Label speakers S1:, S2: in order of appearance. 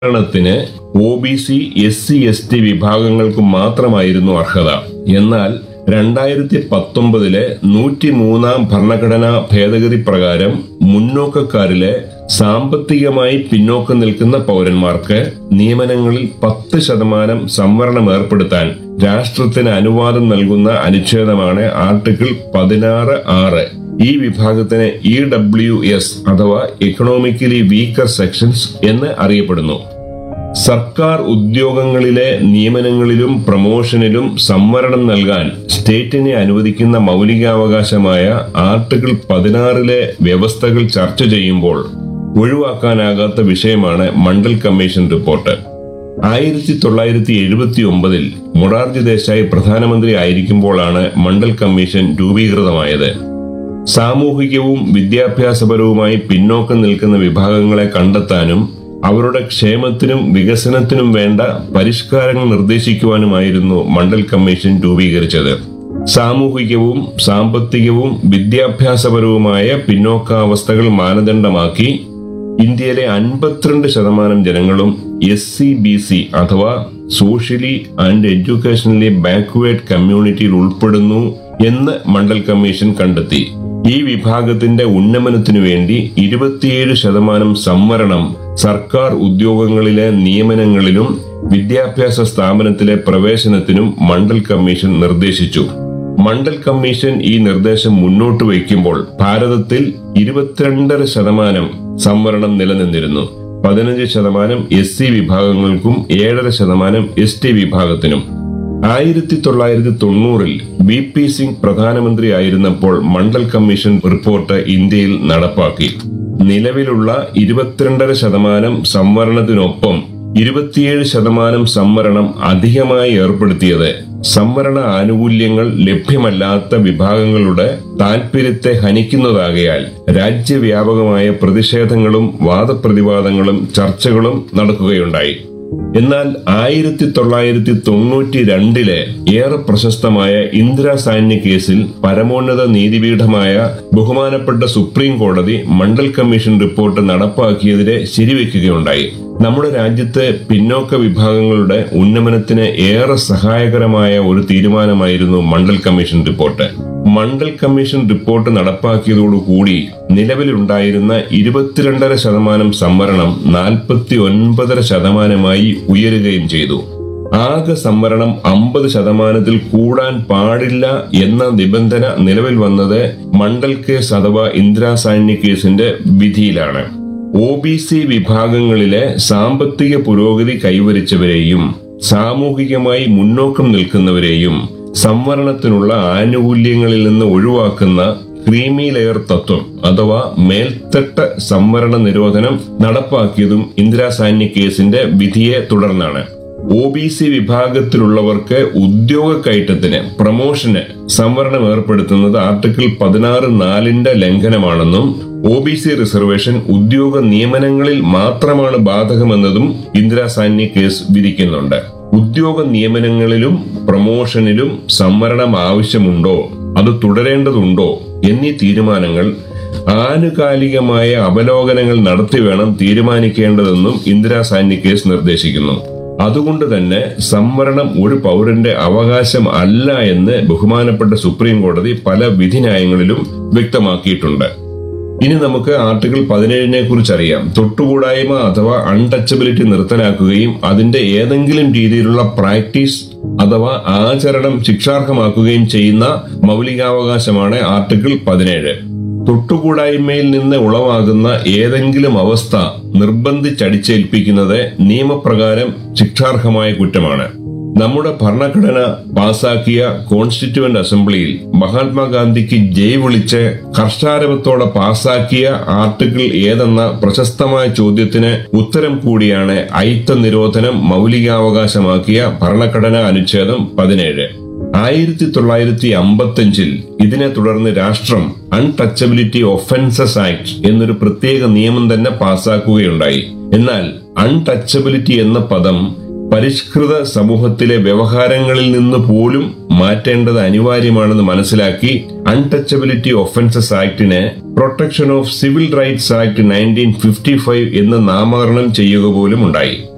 S1: സംവരണത്തിന് O B C S C S T വിഭാഗങ്ങൾക്ക് മാത്രമായിരുന്നു അർഹത എന്നാൽ രണ്ടായിരത്തി പത്തൊമ്പതിലെ നൂറ്റി മൂന്നാം ഭരണഘടനാ ഭേദഗതി പ്രകാരം മുന്നോക്കക്കാരിലെ സാമ്പത്തികമായി പിന്നോക്കം നിൽക്കുന്ന പൗരന്മാർക്ക് നിയമനങ്ങളിൽ പത്ത് ശതമാനം സംവരണം ഏർപ്പെടുത്താൻ രാഷ്ട്രത്തിന് അനുവാദം നൽകുന്ന അനുച്ഛേദമാണ് ആർട്ടിക്കിൾ പതിനാറ് ആറ് ഈ വിഭാഗത്തിന് ഇ ഡബ്ല്യു എസ് അഥവാ എക്കണോമിക്കലി വീക്കർ സെക്ഷൻസ് എന്ന് അറിയപ്പെടുന്നു സർക്കാർ ഉദ്യോഗങ്ങളിലെ നിയമനങ്ങളിലും പ്രമോഷനിലും സംവരണം നൽകാൻ സ്റ്റേറ്റിനെ അനുവദിക്കുന്ന മൗലികാവകാശമായ ആർട്ടിക്കിൾ പതിനാറിലെ വ്യവസ്ഥകൾ ചർച്ച ചെയ്യുമ്പോൾ ഒഴിവാക്കാനാകാത്ത വിഷയമാണ് മണ്ഡൽ കമ്മീഷൻ റിപ്പോർട്ട് ആയിരത്തി തൊള്ളായിരത്തി എഴുപത്തി ഒമ്പതിൽ മൊറാർജി ദേശായി പ്രധാനമന്ത്രി ആയിരിക്കുമ്പോഴാണ് മണ്ഡൽ കമ്മീഷൻ രൂപീകൃതമായത് സാമൂഹികവും വിദ്യാഭ്യാസപരവുമായി പിന്നോക്കം നിൽക്കുന്ന വിഭാഗങ്ങളെ കണ്ടെത്താനും അവരുടെ ക്ഷേമത്തിനും വികസനത്തിനും വേണ്ട പരിഷ്കാരങ്ങൾ നിർദ്ദേശിക്കുവാനുമായിരുന്നു മണ്ഡൽ കമ്മീഷൻ രൂപീകരിച്ചത് സാമൂഹികവും സാമ്പത്തികവും വിദ്യാഭ്യാസപരവുമായ പിന്നോക്കാവസ്ഥകൾ മാനദണ്ഡമാക്കി ഇന്ത്യയിലെ അൻപത്തിരണ്ട് ശതമാനം ജനങ്ങളും എസ് സി ബി സി അഥവാ സോഷ്യലി ആൻഡ് എഡ്യൂക്കേഷണലി ബാക്ക്വേർഡ് കമ്മ്യൂണിറ്റിയിൽ ഉൾപ്പെടുന്നു എന്ന് മണ്ഡൽ കമ്മീഷൻ കണ്ടെത്തി ഈ വിഭാഗത്തിന്റെ ഉന്നമനത്തിനു വേണ്ടി ഇരുപത്തിയേഴ് ശതമാനം സംവരണം സർക്കാർ ഉദ്യോഗങ്ങളിലെ നിയമനങ്ങളിലും വിദ്യാഭ്യാസ സ്ഥാപനത്തിലെ പ്രവേശനത്തിനും മണ്ഡൽ കമ്മീഷൻ നിർദ്ദേശിച്ചു മണ്ഡൽ കമ്മീഷൻ ഈ നിർദ്ദേശം മുന്നോട്ട് വയ്ക്കുമ്പോൾ ഭാരതത്തിൽ ഇരുപത്തിരണ്ടര ശതമാനം സംവരണം നിലനിന്നിരുന്നു പതിനഞ്ച് ശതമാനം എസ് സി വിഭാഗങ്ങൾക്കും ഏഴര ശതമാനം എസ് ടി വിഭാഗത്തിനും ആയിരത്തി തൊള്ളായിരത്തി തൊണ്ണൂറിൽ വി പി സിംഗ് പ്രധാനമന്ത്രിയായിരുന്നപ്പോൾ മണ്ഡൽ കമ്മീഷൻ റിപ്പോർട്ട് ഇന്ത്യയിൽ നടപ്പാക്കി നിലവിലുള്ള ഇരുപത്തിരണ്ടര ശതമാനം സംവരണത്തിനൊപ്പം ഇരുപത്തിയേഴ് ശതമാനം സംവരണം അധികമായി ഏർപ്പെടുത്തിയത് സംവരണ ആനുകൂല്യങ്ങൾ ലഭ്യമല്ലാത്ത വിഭാഗങ്ങളുടെ താൽപര്യത്തെ ഹനിക്കുന്നതാകയാൽ രാജ്യവ്യാപകമായ പ്രതിഷേധങ്ങളും വാദപ്രതിവാദങ്ങളും ചർച്ചകളും നടക്കുകയുണ്ടായി എന്നാൽ ആയിരത്തി തൊള്ളായിരത്തി തൊണ്ണൂറ്റി രണ്ടിലെ ഏറെ പ്രശസ്തമായ ഇന്ദിരാ സാന്യ കേസിൽ പരമോന്നത നീതിപീഠമായ ബഹുമാനപ്പെട്ട സുപ്രീം കോടതി മണ്ഡൽ കമ്മീഷൻ റിപ്പോർട്ട് നടപ്പാക്കിയതിനെ ശരിവെക്കുകയുണ്ടായി നമ്മുടെ രാജ്യത്തെ പിന്നോക്ക വിഭാഗങ്ങളുടെ ഉന്നമനത്തിന് ഏറെ സഹായകരമായ ഒരു തീരുമാനമായിരുന്നു Mandal commission report Mandal commission report നടപ്പാക്കിയതോടുകൂടി നിലവിലുണ്ടായിരുന്ന ഇരുപത്തിരണ്ടര ശതമാനം സംവരണം നാൽപ്പത്തി ഒൻപതര ശതമാനമായി ഉയരുകയും ചെയ്തു ആകെ സംവരണം അമ്പത് ശതമാനത്തിൽ കൂടാൻ പാടില്ല എന്ന നിബന്ധന നിലവിൽ വന്നത് മണ്ഡൽ കേസ് അഥവാ ഇന്ദിരാ സാന്യ കേസിന്റെ വിധിയിലാണ് ഒ ബി സി വിഭാഗങ്ങളിലെ സാമ്പത്തിക പുരോഗതി കൈവരിച്ചവരെയും സാമൂഹികമായി മുന്നോക്കം നിൽക്കുന്നവരെയും സംവരണത്തിനുള്ള ആനുകൂല്യങ്ങളിൽ നിന്ന് ഒഴിവാക്കുന്ന ക്രീമി ലെയർ തത്വം അഥവാ മേൽത്തട്ട സംവരണ നിരോധനം നടപ്പാക്കിയതും ഇന്ദിരാ സാന്യ കേസിന്റെ വിധിയെ തുടർന്നാണ് ഒ ബി സി വിഭാഗത്തിലുള്ളവർക്ക് ഉദ്യോഗ കയറ്റത്തിന് പ്രമോഷന് സംവരണം ഏർപ്പെടുത്തുന്നത് ആർട്ടിക്കിൾ പതിനാറ് നാലിന്റെ ലംഘനമാണെന്നും ഒ ബി സി റിസർവേഷൻ ഉദ്യോഗ നിയമനങ്ങളിൽ മാത്രമാണ് ബാധകമെന്നതും ഇന്ദിരാ സാന്യ കേസ് വിധിക്കുന്നുണ്ട് ഉദ്യോഗ നിയമനങ്ങളിലും പ്രമോഷനിലും സംവരണം ആവശ്യമുണ്ടോ അത് തുടരേണ്ടതുണ്ടോ എന്നീ തീരുമാനങ്ങൾ ആനുകാലികമായ അവലോകനങ്ങൾ നടത്തി വേണം തീരുമാനിക്കേണ്ടതെന്നും ഇന്ദിരാ സാന്യ കേസ് നിർദ്ദേശിക്കുന്നു അതുകൊണ്ട് തന്നെ സംവരണം ഒരു പൗരന്റെ അവകാശം അല്ല എന്ന് ബഹുമാനപ്പെട്ട സുപ്രീം കോടതി പല വിധിന്യായങ്ങളിലും വ്യക്തമാക്കിയിട്ടുണ്ട് ഇനി നമുക്ക് ആർട്ടിക്കിൾ പതിനേഴിനെ കുറിച്ച് അറിയാം തൊട്ടുകൂടായ്മ അഥവാ അൺടച്ചബിലിറ്റി നിർത്തലാക്കുകയും അതിന്റെ ഏതെങ്കിലും രീതിയിലുള്ള പ്രാക്ടീസ് അഥവാ ആചരണം ശിക്ഷാർഹമാക്കുകയും ചെയ്യുന്ന മൗലികാവകാശമാണ് ആർട്ടിക്കിൾ പതിനേഴ് തൊട്ടുകൂടായ്മയിൽ നിന്ന് ഉളവാകുന്ന ഏതെങ്കിലും അവസ്ഥ നിർബന്ധിച്ചടിച്ചേൽപ്പിക്കുന്നത് നിയമപ്രകാരം ശിക്ഷാർഹമായ കുറ്റമാണ് നമ്മുടെ ഭരണഘടന പാസാക്കിയ കോൺസ്റ്റിറ്റ്യൂവന്റ് അസംബ്ലിയിൽ മഹാത്മാഗാന്ധിക്ക് ജയ് വിളിച്ച് ഹർഷാരവത്തോടെ പാസാക്കിയ ആർട്ടിക്കിൾ ഏതെന്ന പ്രശസ്തമായ ചോദ്യത്തിന് ഉത്തരം കൂടിയാണ് അയിത്ത നിരോധനം മൗലികാവകാശമാക്കിയ ഭരണഘടനാ അനുച്ഛേദം പതിനേഴ് ആയിരത്തി തൊള്ളായിരത്തി അമ്പത്തഞ്ചിൽ ഇതിനെ തുടർന്ന് രാഷ്ട്രം അൺടച്ചബിലിറ്റി ഒഫൻസസ് ആക്ട് എന്നൊരു പ്രത്യേക നിയമം തന്നെ പാസാക്കുകയുണ്ടായി എന്നാൽ അൺടച്ചബിലിറ്റി എന്ന പദം പരിഷ്കൃത സമൂഹത്തിലെ വ്യവഹാരങ്ങളിൽ നിന്ന് പോലും മാറ്റേണ്ടത് അനിവാര്യമാണെന്ന് മനസ്സിലാക്കി അൺടച്ചബിലിറ്റി ഒഫൻസസ് ആക്ടിനെ protection of civil rights act nineteen fifty five എന്ന് നാമകരണം ചെയ്യുക പോലും ഉണ്ടായി